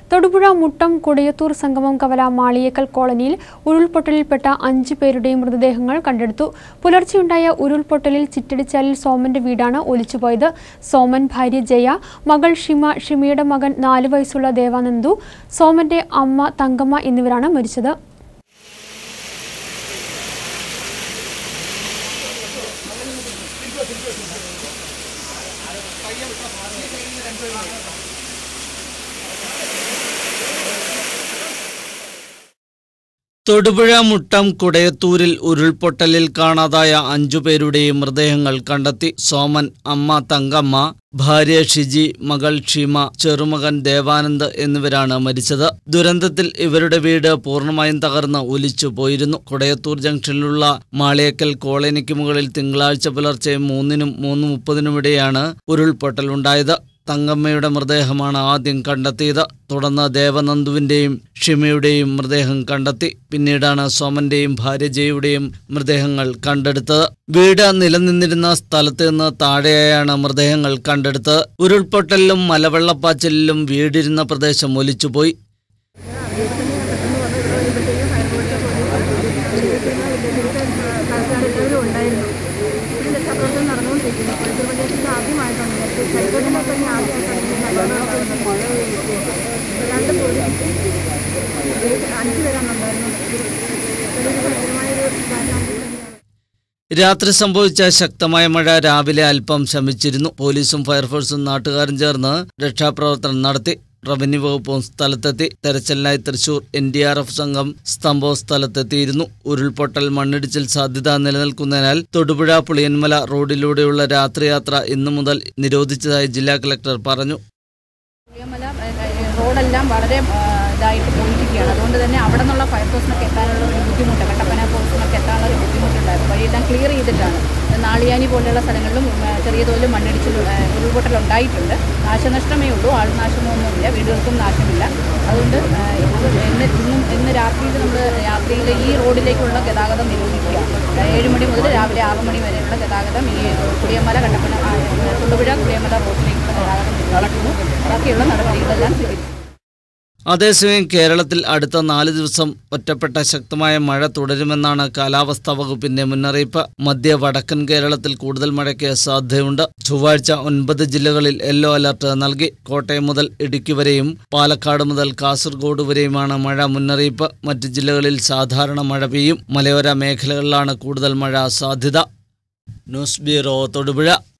തൊടുപുഴ മുട്ടം കൊടിയത്തൂർ സംഗമം കവല മാളിയേക്കൽ കോളനിയിൽ ഉരുൾപൊട്ടലിൽപ്പെട്ട അഞ്ചു പേരുടെയും മൃതദേഹങ്ങൾ കണ്ടെടുത്തു പുലർച്ചെയുണ്ടായ ഉരുൾപൊട്ടലിൽ ചിറ്റടിച്ചാലിൽ സോമന്റെ വീടാണ് ഒലിച്ചുപോയത് സോമൻ ഭാര്യ ജയ മകൾ ഷിമ ഷിമയുടെ മകൻ നാല് വയസ്സുള്ള ദേവാനന്ദു സോമന്റെ അമ്മ തങ്കമ്മ എന്നിവരാണ് മരിച്ചത് തൊടുപുഴ മുട്ടം കുടയത്തൂരിൽ ഉരുൾപൊട്ടലിൽ കാണാതായ അഞ്ചുപേരുടെയും മൃതദേഹങ്ങൾ കണ്ടെത്തി സോമൻ അമ്മ തങ്കമ്മ ഭാര്യ ഷിജി മകൾ ഷിമ ചെറുമകൻ ദേവാനന്ദ് എന്നിവരാണ് മരിച്ചത് ദുരന്തത്തിൽ ഇവരുടെ വീട് പൂർണ്ണമായും തകർന്ന് ഒലിച്ചു പോയിരുന്നു കുടയത്തൂർ ജംഗ്ഷനിലുള്ള മാളിയക്കൽ കോളനിക്ക് മുകളിൽ തിങ്കളാഴ്ച പുലർച്ചെ മൂന്നിനും മൂന്ന് മുപ്പതിനുമിടെയാണ് ഉരുൾപൊട്ടലുണ്ടായത് തങ്കമ്മയുടെ മൃതദേഹമാണ് ആദ്യം കണ്ടെത്തിയത് തുടർന്ന് ദേവനന്ദുവിന്റെയും ഷിമയുടെയും മൃതദേഹം കണ്ടെത്തി പിന്നീടാണ് സോമന്റെയും ഭാര്യ ജയുടെയും മൃതദേഹങ്ങൾ കണ്ടെടുത്തത് വീട് നിലനിന്നിരുന്ന സ്ഥലത്ത് നിന്ന് താഴെയായാണ് മൃതദേഹങ്ങൾ കണ്ടെടുത്തത് ഉരുൾപൊട്ടലിലും മലവെള്ളപ്പാച്ചിലിലും വീടിരുന്ന പ്രദേശം ഒലിച്ചുപോയി ആൾക്കാരെല്ലാവരും ഉണ്ടായിരുന്നു ഇതിൽ രക്ഷാപ്രവർത്തനം നടന്നുകൊണ്ടിരിക്കുന്നു കോഴിക്കോട് പഞ്ചായത്തിൽ ആദ്യമായിട്ടാണ് നേരത്തെ ചരിത്രത്തിനെ തന്നെ ആദ്യമായിട്ടാണ് രണ്ട് പോലീസ് അഞ്ച് പേരാണുണ്ടായിരുന്നത് അതൊരു ഭയങ്കരമായൊരു കാരണം തന്നെയാണ് രാത്രി സംഭവിച്ച ശക്തമായ മഴ രാവിലെ അല്പം ശമിച്ചിരുന്നു പോലീസും ഫയർഫോഴ്സും നാട്ടുകാരും ചേർന്ന് രക്ഷാപ്രവർത്തനം നടത്തി റവന്യൂ വകുപ്പും സ്ഥലത്തെത്തി തെരച്ചിലിനായി Thrissur N D R F സംഘം സംഭവ സ്ഥലത്തെത്തിയിരുന്നു ഉരുൾപൊട്ടൽ മണ്ണിടിച്ചിൽ സാധ്യത നിലനിൽക്കുന്നതിനാൽ തൊടുപുഴ പുളിയന്മല റോഡിലൂടെയുള്ള രാത്രിയാത്ര ഇന്നു മുതൽ നിരോധിച്ചതായി ജില്ലാ കളക്ടർ പറഞ്ഞു പുളിയമല റോഡെല്ലാം വളരെ ആ, ഇതായിട്ട് പോയിരിക്കുകയാണ് അതുകൊണ്ട് തന്നെ അവിടെ നിന്നുള്ള ഫയർഫോഴ്സിനൊക്കെ എത്താനുള്ള ഒരു ബുദ്ധിമുട്ട് കട്ടപ്പന ഫോഴ്സിനൊക്കെ എത്താനുള്ള ഒരു ബുദ്ധിമുട്ടുണ്ടായിരുന്നു വഴിയെല്ലാം ക്ലിയർ ചെയ്തിട്ടാണ് നാളിയാനി പോലെയുള്ള സ്ഥലങ്ങളിലും ആ, ചെറിയ തോതിൽ മണ്ണിടിച്ചിൽ ആ, ഉരുൾപൊട്ടൽ ഉണ്ടായിട്ടുണ്ട് നാശനഷ്ടമേ ഉള്ളൂ ആൾനാശമൊന്നുമില്ല വീടുകൾക്കും നാശമില്ല അതുകൊണ്ട് ആ, ഇത് ഇന്ന് ഇന്നും ഇന്ന് രാത്രിയിൽ നമ്മൾ രാത്രിയിൽ ഈ റോഡിലേക്കുള്ള ഗതാഗതം നിരോധിക്കുക ആ, ഏഴ് മണി മുതൽ രാവിലെ ആറ് മണി വരെയുള്ള ഗതാഗതം ഈ കുടിയമല കട്ടപ്പന ആ, തൊടുപുഴ കുടിയമല റോഡിലേക്കുള്ള ഗതാഗതം നടക്കുന്നു ബാക്കിയുള്ള നടപടികളെല്ലാം സ്വീകരിച്ചു അതേസമയം കേരളത്തിൽ അടുത്ത നാല് ദിവസം ഒറ്റപ്പെട്ട ശക്തമായ മഴ തുടരുമെന്നാണ് കാലാവസ്ഥാ വകുപ്പിന്റെ മുന്നറിയിപ്പ് മധ്യ വടക്കൻ കേരളത്തിൽ കൂടുതൽ മഴയ്ക്ക് സാധ്യതയുണ്ട് ചൊവ്വാഴ്ച ഒൻപത് ജില്ലകളിൽ യെല്ലോ അലർട്ട് നൽകി കോട്ടയം മുതൽ ഇടുക്കി വരെയും പാലക്കാട് മുതൽ കാസർഗോഡ് വരെയുമാണ് മഴ മുന്നറിയിപ്പ് മറ്റ് ജില്ലകളിൽ സാധാരണ മഴ പെയ്യും മലയോര മേഖലകളിലാണ് കൂടുതൽ മഴ സാധ്യത ന്യൂസ് ബ്യൂറോ തൊടുപുഴ